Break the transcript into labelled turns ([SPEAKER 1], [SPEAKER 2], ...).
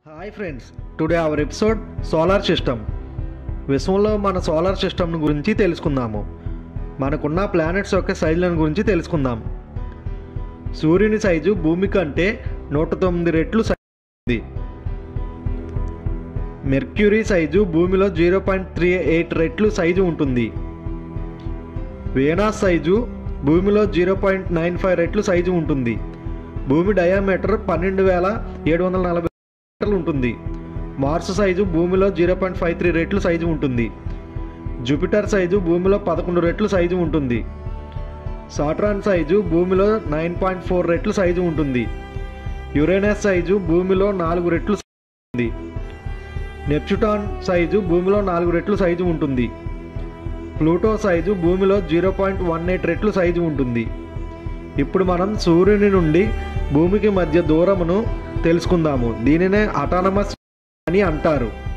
[SPEAKER 1] hi friends today our episode solar system విశ్వంలో మన solar system గురించి తెలుసుకుందాము మనకున్న ప్లానెట్స్ యొక్క సైజులను గురించి తెలుసుకుందాం సూర్యుని సైజు భూమి కంటే నూట తొమ్మిది రెట్లు సైజు ఉంది మెర్క్యూరీ సైజు భూమిలో జీరో పాయింట్ త్రీ ఎయిట్ రెట్లు సైజు ఉంటుంది వేనాస్ సైజు భూమిలో జీరో పాయింట్ నైన్ ఫైవ్ రెట్లు సైజు ఉంటుంది భూమి డయామీటర్ పన్నెండు వేల ఏడు వందల నలభై మీటర్లు ఉంటుంది మార్స్ సైజు భూమిలో జీరో పాయింట్ ఫైవ్ త్రీ రెట్లు సైజు ఉంటుంది జూపిటర్ సైజు భూమిలో పదకొండు రెట్లు సైజు ఉంటుంది సాట్రాన్ సైజు భూమిలో నైన్ పాయింట్ ఫోర్ రెట్లు సైజు ఉంటుంది యురేనస్ సైజు భూమిలో నాలుగు రెట్లు ఉంటుంది నెప్చుటాన్ సైజు భూమిలో నాలుగు రెట్లు సైజు ఉంటుంది ప్లూటో సైజు భూమిలో జీరో పాయింట్ వన్ ఎయిట్ రెట్లు సైజు ఉంటుంది ఇప్పుడు మనం సూర్యుని నుండి భూమికి మధ్య దూరమును తెలుసుకుందాము దీనినే అటానమస్ అని అంటారు